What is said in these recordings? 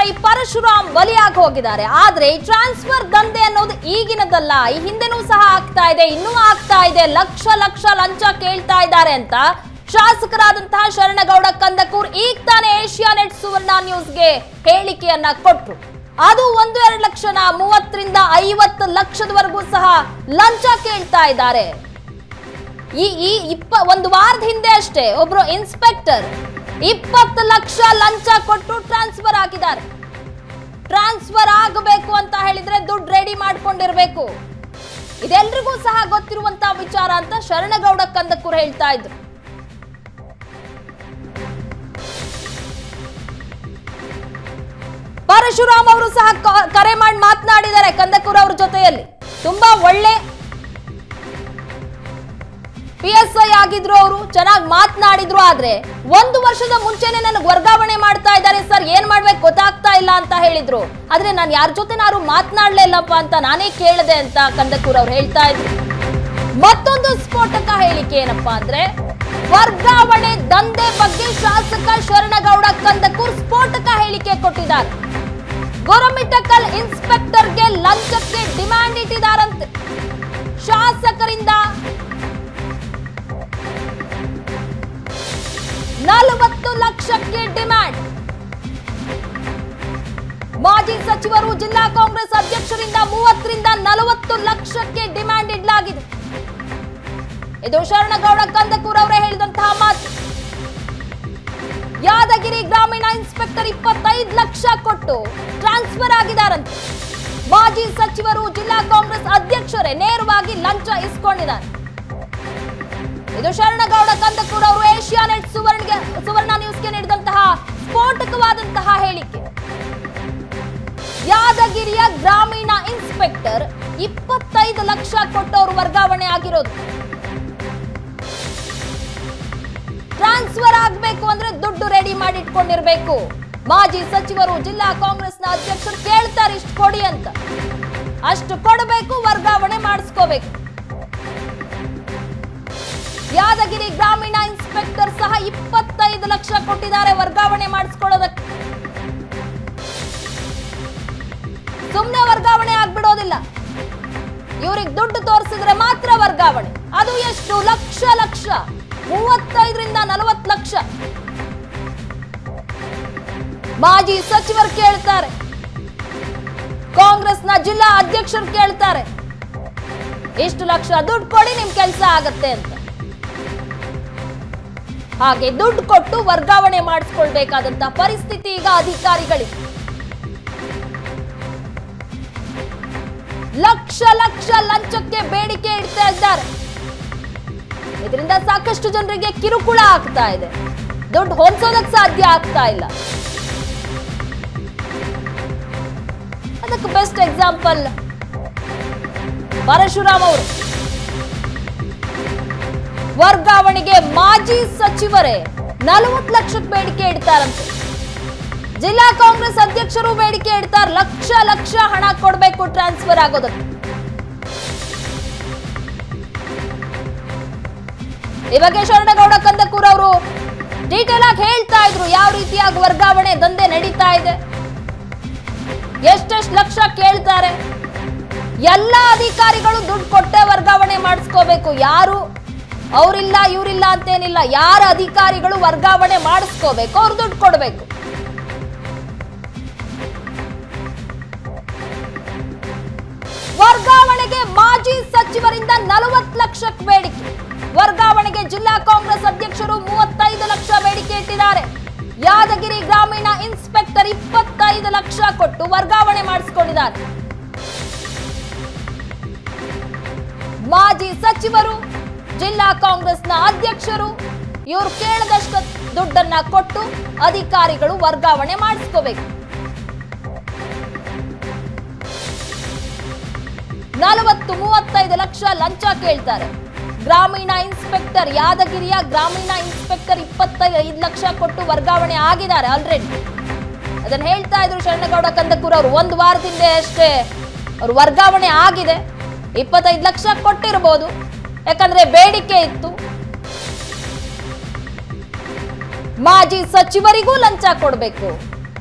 ಡಿವೈಎಸ್ಪೈ ಪರಶುರಾಮ್ ಬಲಿಯಾಗಿ ಹೋಗಿದ್ದಾರೆ ಆದ್ರೆ ಈ ಟ್ರಾನ್ಸ್ಫರ್ ದಂಧೆ ಅನ್ನೋದು ಈಗಿನದಲ್ಲ ಈ ಹಿಂದೆನೂ ಸಹ ಆಗ್ತಾ ಇದೆ ಇನ್ನೂ ಆಗ್ತಾ ಇದೆ ಲಕ್ಷ ಲಕ್ಷ ಲಂಚ ಕೇಳ್ತಾ ಇದ್ದಾರೆ ಅಂತ ಶಾಸಕರಾದಂತಹ ಶರಣಗೌಡ ಕಂದಕೂರ್ ಈಗ ತಾನೇ ಏಷ್ಯಾ ನೆಟ್ ಸುವರ್ಣ ನ್ಯೂಸ್ಗೆ ಹೇಳಿಕೆಯನ್ನ ಕೊಟ್ರು ಅದು ಒಂದು ಎರಡು ಲಕ್ಷನ ಮೂವತ್ತರಿಂದ ಐವತ್ತು ಲಕ್ಷದವರೆಗೂ ಸಹ ಲಂಚ ಕೇಳ್ತಾ ಇದ್ದಾರೆ ಈ ಈ ಇಪ್ಪ ಒಂದು ವಾರದ ಹಿಂದೆ ಅಷ್ಟೇ ಒಬ್ರು ಇನ್ಸ್ಪೆಕ್ಟರ್ ಇಪ್ಪತ್ತು ಲಕ್ಷ ಲಂಚ ಕೊಟ್ಟು ಟ್ರಾನ್ಸ್ಫರ್ ಆಗಿದ್ದಾರೆ ಟ್ರಾನ್ಸ್ಫರ್ ಆಗಬೇಕು ಅಂತ ಹೇಳಿದ್ರೆ ದುಡ್ಡು ರೆಡಿ ಮಾಡ್ಕೊಂಡಿರ್ಬೇಕು ಇದೆಲ್ರಿಗೂ ಸಹ ಗೊತ್ತಿರುವಂತಹ ವಿಚಾರ ಅಂತ ಶರಣಗೌಡ ಕಂದಕೂರ್ ಹೇಳ್ತಾ ಇದ್ರು ಪರಶುರಾಮ್ ಅವರು ಸಹ ಕ- ಕರೆ ಮಾಡಿ ಮಾತನಾಡಿದ್ದಾರೆ ಕಂದಕೂರ್ ಅವ್ರ ಜೊತೆಯಲ್ಲಿ ತುಂಬಾ ಒಳ್ಳೆ ಪಿ ಎಸ್ ಐ ಆಗಿದ್ರು ಅವರು ಚೆನ್ನಾಗಿ ಮಾತನಾಡಿದ್ರು ಆದ್ರೆ ಒಂದು ವರ್ಷದ ಮುಂಚೆನೆ ನನಗೆ ವರ್ಗಾವಣೆ ಮಾಡ್ತಾ ಇದ್ದಾರೆ ಸರ್ ಏನ್ ಮಾಡ್ಬೇಕು ಗೊತ್ತಾಗ್ತಾ ಇಲ್ಲ ಅಂತ ಹೇಳಿದ್ರು ಆದ್ರೆ ನಾನು ಯಾರ ಜೊತೆನಾರು ಮಾತನಾಡ್ಲೇ ಇಲ್ಲಪ್ಪ ಅಂತ ನಾನೇ ಕೇಳಿದೆ ಅಂತ ಕಂದಕೂರ್ ಅವ್ರು ಹೇಳ್ತಾ ಇದ್ರು ಮತ್ತೊಂದು ಸ್ಫೋಟಕ ಹೇಳಿಕೆ ಏನಪ್ಪಾ ಅಂದ್ರೆ ವರ್ಗಾವಣೆ ದಂಧೆ ಬಗ್ಗೆ ಶಾಸಕ ಶರಣಗೌಡ ಕಂದಕೂರ್ ಸ್ಫೋಟಕ ಹೇಳಿಕೆ ಕೊಟ್ಟಿದ್ದಾರೆ ಗೊರಮಿಟಕಲ್ ಇನ್ಸ್ಪೆಕ್ಟರ್ಗೆ ಲಂಚಕ್ಕೆ ಡಿಮ್ಯಾಂಡ್ ಇಟ್ಟಿದ್ದಾರಂತೆ ಶಾಸಕರಿಂದ ನಲವತ್ತು ಲಕ್ಷಕ್ಕೆ ಡಿಮ್ಯಾಂಡ್ ಮಾಜಿ ಸಚಿವರು ಜಿಲ್ಲಾ ಕಾಂಗ್ರೆಸ್ ಅಧ್ಯಕ್ಷರಿಂದ ಮೂವತ್ತರಿಂದ ನಲವತ್ತು ಲಕ್ಷಕ್ಕೆ ಡಿಮ್ಯಾಂಡ್ ಇಡಲಾಗಿದೆ ಇದು ಶರಣಗೌಡ ಕಂದಕೂರ್ ಅವರೇ ಹೇಳಿದಂತಹ ಮಾತು ಯಾದಗಿರಿ ಗ್ರಾಮೀಣ ಇನ್ಸ್ಪೆಕ್ಟರ್ ಇಪ್ಪತ್ತೈದು ಲಕ್ಷ ಕೊಟ್ಟು ಟ್ರಾನ್ಸ್ಫರ್ ಆಗಿದ್ದಾರಂತೆ ಮಾಜಿ ಸಚಿವರು ಜಿಲ್ಲಾ ಕಾಂಗ್ರೆಸ್ ಅಧ್ಯಕ್ಷರೇ ನೇರವಾಗಿ ಲಂಚ ಇಸ್ಕೊಂಡಿದ್ದಾರೆ ಇದು ಶರಣಗೌಡ ಕಂದಕೂರ್ ಅವರು ಏಷ್ಯಾ ನೆಟ್ ಸುವರ್ಣಗೆ ಸುವರ್ಣ ನ್ಯೂಸ್ಗೆ ನೀಡಿದಂತಹ ಸ್ಫೋಟಕವಾದಂತಹ ಹೇಳಿಕೆ ಯಾದಗಿರಿಯ ಗ್ರಾಮೀಣ ಇನ್ಸ್ಪೆಕ್ಟರ್ ಇಪ್ಪತ್ತೈದು ಲಕ್ಷ ಕೊಟ್ಟವರು ವರ್ಗಾವಣೆ ಆಗಿರೋದು ಟ್ರಾನ್ಸ್ಫರ್ ಆಗಬೇಕು ಅಂದ್ರೆ ದುಡ್ಡು ರೆಡಿ ಮಾಡಿ ಇಟ್ಕೊಂಡಿರ್ಬೇಕು ಮಾಜಿ ಸಚಿವರು ಜಿಲ್ಲಾ ಕಾಂಗ್ರೆಸ್ನ ಅಧ್ಯಕ್ಷರು ಕೇಳ್ತಾರೆ ಇಷ್ಟು ಕೊಡಿ ಅಂತ ಅಷ್ಟು ಕೊಡಬೇಕು ವರ್ಗಾವಣೆ ಮಾಡಿಸ್ಕೋಬೇಕು ಯಾದಗಿರಿ ಗ್ರಾಮೀಣ ಇನ್ಸ್ಪೆಕ್ಟರ್ ಸಹ ಇಪ್ಪತ್ತೈದು ಲಕ್ಷ ಕೊಟ್ಟಿದ್ದಾರೆ ವರ್ಗಾವಣೆ ಮಾಡಿಸ್ಕೊಳ್ಳೋದಕ್ಕೆ ಸುಮ್ಮನೆ ವರ್ಗಾವಣೆ ಆಗ್ಬಿಡೋದಿಲ್ಲ ಇವ್ರಿಗೆ ದುಡ್ಡು ತೋರಿಸಿದ್ರೆ ಮಾತ್ರ ವರ್ಗಾವಣೆ ಅದು ಎಷ್ಟು ಲಕ್ಷ ಲಕ್ಷ ಮೂವತ್ತೈದರಿಂದ ನಲವತ್ತು ಲಕ್ಷ ಮಾಜಿ ಸಚಿವರು ಕೇಳ್ತಾರೆ ಕಾಂಗ್ರೆಸ್ನ ಜಿಲ್ಲಾ ಅಧ್ಯಕ್ಷರು ಕೇಳ್ತಾರೆ ಇಷ್ಟು ಲಕ್ಷ ದುಡ್ಡು ಕೊಡಿ ನಿಮ್ ಕೆಲಸ ಆಗತ್ತೆ ಅಂತ ಹಾಗೆ ದುಡ್ಡು ಕೊಟ್ಟು ವರ್ಗಾವಣೆ ಮಾಡಿಸ್ಕೊಳ್ಬೇಕಾದಂತ ಪರಿಸ್ಥಿತಿ ಈಗ ಅಧಿಕಾರಿಗಳಿಗೆ ಲಕ್ಷ ಲಕ್ಷ ಲಂಚಕ್ಕೆ ಬೇಡಿಕೆ ಇಡ್ತಾ ಇದ್ದಾರೆ ಇದರಿಂದ ಸಾಕಷ್ಟು ಜನರಿಗೆ ಕಿರುಕುಳ ಆಗ್ತಾ ಇದೆ ದುಡ್ಡು ಹೊಂದ್ಸೋದಕ್ ಸಾಧ್ಯ ಆಗ್ತಾ ಇಲ್ಲ ಅದಕ್ಕೆ ಬೆಸ್ಟ್ ಎಕ್ಸಾಂಪಲ್ ಪರಶುರಾಮ್ ಅವರು ವರ್ಗಾವಣೆಗೆ ಮಾಜಿ ಸಚಿವರೇ ನಲವತ್ತು ಲಕ್ಷಕ್ಕೆ ಬೇಡಿಕೆ ಇಡ್ತಾರಂತೆ ಜಿಲ್ಲಾ ಕಾಂಗ್ರೆಸ್ ಅಧ್ಯಕ್ಷರು ಬೇಡಿಕೆ ಇಡ್ತಾರೆ ಲಕ್ಷ ಲಕ್ಷ ಹಣ ಕೊಡಬೇಕು ಟ್ರಾನ್ಸ್ಫರ್ ಆಗೋದಕ್ಕೆ ಈ ಬಗ್ಗೆ ಶರಣಗೌಡ ಕಂದಕೂರ್ ಅವರು ಡೀಟೇಲ್ ಆಗಿ ಹೇಳ್ತಾ ಇದ್ರು ಯಾವ ರೀತಿಯಾಗಿ ವರ್ಗಾವಣೆ ದಂಧೆ ನಡೀತಾ ಇದೆ ಎಷ್ಟೆಷ್ಟು ಲಕ್ಷ ಕೇಳ್ತಾರೆ ಎಲ್ಲ ಅಧಿಕಾರಿಗಳು ದುಡ್ಡು ಕೊಟ್ಟೆ ವರ್ಗಾವಣೆ ಮಾಡಿಸ್ಕೋಬೇಕು ಯಾರು ಅವರಿಲ್ಲ ಇವರಿಲ್ಲ ಅಂತೇನಿಲ್ಲ ಯಾರ ಅಧಿಕಾರಿಗಳು ವರ್ಗಾವಣೆ ಮಾಡಿಸ್ಕೋಬೇಕು ಅವ್ರು ದುಡ್ಡು ಕೊಡಬೇಕು ವರ್ಗಾವಣೆಗೆ ಮಾಜಿ ಸಚಿವರಿಂದ ನಲವತ್ತು ಲಕ್ಷಕ್ಕೆ ಬೇಡಿಕೆ ವರ್ಗಾವಣೆಗೆ ಜಿಲ್ಲಾ ಕಾಂಗ್ರೆಸ್ ಅಧ್ಯಕ್ಷರು ಮೂವತ್ತೈದು ಲಕ್ಷ ಬೇಡಿಕೆ ಇಟ್ಟಿದ್ದಾರೆ ಯಾದಗಿರಿ ಗ್ರಾಮೀಣ ಇನ್ಸ್ಪೆಕ್ಟರ್ ಇಪ್ಪತ್ತೈದು ಲಕ್ಷ ಕೊಟ್ಟು ವರ್ಗಾವಣೆ ಮಾಡಿಸಿಕೊಂಡಿದ್ದಾರೆ ಮಾಜಿ ಸಚಿವರು ಜಿಲ್ಲಾ ಕಾಂಗ್ರೆಸ್ನ ಅಧ್ಯಕ್ಷರು ಇವರು ಕೇಳದಷ್ಟು ದುಡ್ಡನ್ನ ಕೊಟ್ಟು ಅಧಿಕಾರಿಗಳು ವರ್ಗಾವಣೆ ಮಾಡಿಸ್ಕೋಬೇಕು ನಲವತ್ತು ಮೂವತ್ತೈದು ಲಕ್ಷ ಲಂಚ ಕೇಳ್ತಾರೆ ಗ್ರಾಮೀಣ ಇನ್ಸ್ಪೆಕ್ಟರ್ ಯಾದಗಿರಿಯ ಗ್ರಾಮೀಣ ಇನ್ಸ್ಪೆಕ್ಟರ್ ಇಪ್ಪತ್ತೈದು ಲಕ್ಷ ಕೊಟ್ಟು ವರ್ಗಾವಣೆ ಆಗಿದ್ದಾರೆ ಆಲ್ರೆಡಿ ಅದನ್ನ ಹೇಳ್ತಾ ಇದ್ರು ಶರಣಗೌಡ ಕಂದಕೂರ್ ಅವರು ಒಂದು ವಾರದಿಂದ ಅಷ್ಟೇ ಅವ್ರು ವರ್ಗಾವಣೆ ಆಗಿದೆ ಇಪ್ಪತ್ತೈದು ಲಕ್ಷ ಕೊಟ್ಟಿರ್ಬೋದು ಯಾಕಂದ್ರೆ ಬೇಡಿಕೆ ಇತ್ತು ಮಾಜಿ ಸಚಿವರಿಗೂ ಲಂಚ ಕೊಡಬೇಕು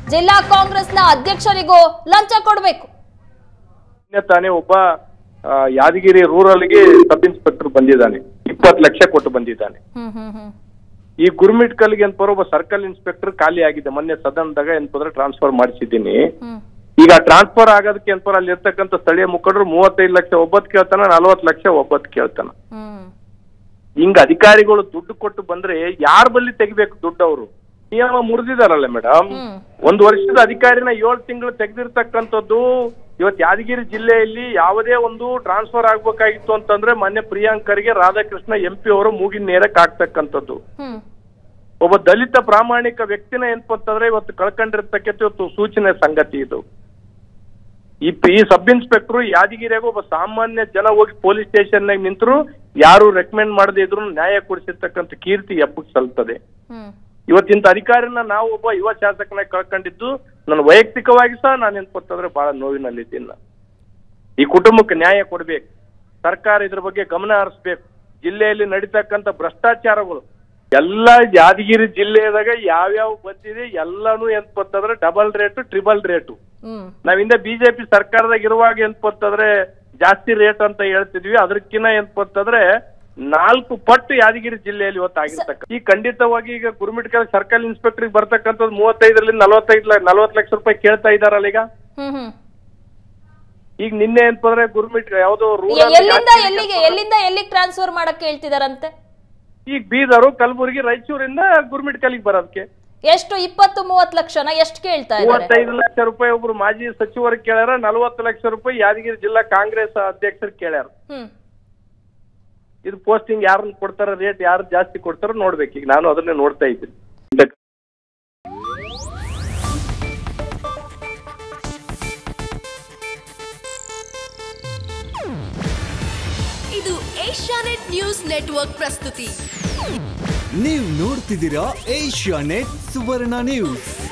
ಜಿಲ್ಲಾ ಕಾಂಗ್ರೆಸ್ನ ಅಧ್ಯಕ್ಷರಿಗೂ ಲಂಚ ಕೊಡಬೇಕು ನಿನ್ನೆ ತಾನೇ ಒಬ್ಬ ಆ, ಯಾದಗಿರಿ ರೂರಲ್ಗೆ ಸಬ್ ಇನ್ಸ್ಪೆಕ್ಟರ್ ಬಂದಿದ್ದಾನೆ ಇಪ್ಪತ್ತು ಲಕ್ಷ ಕೊಟ್ಟು ಬಂದಿದ್ದಾನೆ ಹ್ಮ್ ಹ್ಮ್ ಹ್ಮ್ ಈ ಗುರುಮಿಟ್ಕಲ್ಗೆ ಏನ್ಪರ ಒಬ್ಬ ಸರ್ಕಲ್ ಇನ್ಸ್ಪೆಕ್ಟರ್ ಖಾಲಿ ಆಗಿದೆ ಮೊನ್ನೆ ಸದನದಾಗ ಏನ್ಪಂದ್ರೆ ಟ್ರಾನ್ಸ್ಫರ್ ಮಾಡಿಸಿದ್ದೀನಿ ಹ್ಮ್ ಈಗ ಟ್ರಾನ್ಸ್ಫರ್ ಆಗೋದಕ್ಕೆ ಏನ್ಪರ ಅಲ್ಲಿ ಇರ್ತಕ್ಕಂಥ ಸ್ಥಳೀಯ ಮುಖಂಡರು ಮೂವತ್ತೈದು ಲಕ್ಷ ಒಬ್ಬತ್ ಕೇಳ್ತಾನ ನಲ್ವತ್ತು ಲಕ್ಷ ಒಬ್ಬತ್ ಕೇಳ್ತಾನ ಹ್ಮ್ ಹಿಂಗ ಅಧಿಕಾರಿಗಳು ದುಡ್ಡು ಕೊಟ್ಟು ಬಂದ್ರೆ ಯಾರ ಬಲ್ಲಿ ತೆಗಿಬೇಕು ದುಡ್ಡು ಅವರು ನಿಯಮ ಮುರಿದಿದಾರಲ್ಲ ಮೇಡಮ್ ಹ್ಮ್ ಒಂದು ವರ್ಷದ ಅಧಿಕಾರಿನ ಏಳು ತಿಂಗಳು ತೆಗೆದಿರ್ತಕ್ಕಂಥದ್ದು ಇವತ್ತು ಯಾದಗಿರಿ ಜಿಲ್ಲೆಯಲ್ಲಿ ಯಾವುದೇ ಒಂದು ಟ್ರಾನ್ಸ್ಫರ್ ಆಗ್ಬೇಕಾಗಿತ್ತು ಅಂತಂದ್ರೆ ಮೊನ್ನೆ ಪ್ರಿಯಾಂಕರ್ಗೆ ರಾಧಾಕೃಷ್ಣ ಎಂ ಪಿ ಅವರು ಮೂಗಿನ ನೇರಕ್ಕೆ ಆಗ್ತಕ್ಕಂಥದ್ದು ಹ್ಮ್ ಒಬ್ಬ ದಲಿತ ಪ್ರಾಮಾಣಿಕ ವ್ಯಕ್ತಿನ ಏನಪ್ಪ ಅಂತಂದ್ರೆ ಇವತ್ತು ಕಳ್ಕೊಂಡಿರ್ತಕ್ಕಂಥ ಇವತ್ತು ಸೂಚನೆ ಸಂಗತಿ ಇದು ಈ ಪಿ ಸಬ್ ಇನ್ಸ್ಪೆಕ್ಟರ್ ಯಾದಗಿರಿಯಾಗ ಒಬ್ಬ ಸಾಮಾನ್ಯ ಜನ ಹೋಗಿ ಪೊಲೀಸ್ ಸ್ಟೇಷನ್ ನಾಗ ನಿಂತರು ಯಾರು ರೆಕಮೆಂಡ್ ಮಾಡದೇ ಇದ್ರು ನ್ಯಾಯ ಕೊಡಿಸಿರ್ತಕ್ಕಂಥ ಕೀರ್ತಿ ಎಪ್ಪಕ್ಕೆ ಸಲ್ತದೆ ಹ್ಮ್ ಇವತ್ತಿಂತ ಅಧಿಕಾರಿನ ನಾವು ಒಬ್ಬ ಯುವ ಶಾಸಕನಾಗಿ ಕಳ್ಕೊಂಡಿದ್ದು ನನ್ನ ವೈಯಕ್ತಿಕವಾಗಿ ಸಹ ನಾನು ಏನ್ಪತ್ತಂದ್ರೆ ಬಹಳ ನೋವಿನಲ್ಲಿದ್ದೀನಿ ನಾನು. ಈ ಕುಟುಂಬಕ್ಕೆ ನ್ಯಾಯ ಕೊಡ್ಬೇಕು ಸರ್ಕಾರ ಇದ್ರ ಬಗ್ಗೆ ಗಮನ ಹರಿಸ್ಬೇಕು ಜಿಲ್ಲೆಯಲ್ಲಿ ನಡೀತಕ್ಕಂಥ ಭ್ರಷ್ಟಾಚಾರಗಳು ಎಲ್ಲ ಯಾದಗಿರಿ ಜಿಲ್ಲೆದಾಗ ಯಾವ್ಯಾವ ಬಂದಿದೆ ಎಲ್ಲಾನು ಏನ್ಪತ್ತಂದ್ರೆ ಡಬಲ್ ರೇಟು ಟ್ರಿಬಲ್ ರೇಟು ಹ್ಮ್ ನಾವಿಂದ ಬಿಜೆಪಿ ಸರ್ಕಾರದಾಗ ಇರುವಾಗ ಏನ್ಪತ್ತಂದ್ರೆ ಜಾಸ್ತಿ ರೇಟ್ ಅಂತ ಹೇಳ್ತಿದ್ವಿ ಅದಕ್ಕಿಂತ ಏನ್ಪತ್ತಂದ್ರೆ ನಾಲ್ಕು ಪಟ್ಟು ಯಾದಗಿರಿ ಜಿಲ್ಲೆಯಲ್ಲಿ ಇವತ್ತು ಆಗಿರ್ತಕ್ಕ ಈ ಖಂಡಿತವಾಗಿ ಈಗ ಗುರುಮಿಟ್ಕಲ್ ಸರ್ಕಲ್ ಇನ್ಸ್ಪೆಕ್ಟರ್ ಬರ್ತಕ್ಕಂಥದ್ದು ಮೂವತ್ತೈದರಿಂದ ನಲವತ್ತೈದು ನಲವತ್ತು ಲಕ್ಷ ರೂಪಾಯಿ ಕೇಳ್ತಾ ಇದಾರಲ್ಲ ಈಗ ಹ್ಮ್ ಹ್ಮ್ ಈಗ ನಿನ್ನೆ ಏನಪ್ಪಂದ್ರೆ ಗುರುಮಿಟ್ ಯಾವ್ದೋ ಎ- ರೂರಲ್ ಎಲ್ಲಿಂದ ಎಲ್ಲಿಗೆ ಎಲ್ಲಿಂದ ಎಲ್ಲಿಗೆ ಟ್ರಾನ್ಸ್ಫರ್ ಮಾಡಕ್ ಹೇಳ್ತಿದಾರಂತೆ ಈಗ ಬೀದರು ಕಲಬುರಗಿ ರಾಯಚೂರಿಂದ ಗುರುಮಿಟ್ಕಲ್ಗೆ ಬರೋದಕ್ಕೆ ಎಷ್ಟು ಇಪ್ಪತ್ತು ಮೂವತ್ತು ಲಕ್ಷನ ಎಷ್ಟು ಕೇಳ್ತಾ ಇದ್ದಾರೆ ಮೂವತ್ತೈದು ಲಕ್ಷ ರೂಪಾಯಿ ಒಬ್ರು ಮಾಜಿ ಸಚಿವರು ಕೇಳ್ಯಾರ ನಲವತ್ತು ಲಕ್ಷ ರೂಪಾಯಿ ಯಾದಗಿರಿ ಜಿಲ್ಲಾ ಕಾಂಗ್ರೆಸ್ ಅಧ್ಯಕ್ಷರು ಕೇಳ್ಯಾರ ಹ್ಮ್ ಇದು ಪೋಸ್ಟಿಂಗ್ ಯಾರನ್ನ ಕೊಡ್ತಾರ ರೇಟ್ ಯಾರು ಜಾಸ್ತಿ ಕೊಡ್ತಾರೋ ನೋಡ್ಬೇಕು ಈಗ ನಾನು ಅದನ್ನೇ ನೋಡ್ತಾ ಇದ್ದೀನಿ ಇದು ಏಷ್ಯಾನೆಟ್ ನ್ಯೂಸ್ ನೆಟ್ವರ್ಕ್ ಪ್ರಸ್ತುತಿ ನೀವು ನೋಡ್ತಿದ್ದೀರಾ ಏಷ್ಯಾ ನೆಟ್ ಸುವರ್ಣ ನ್ಯೂಸ್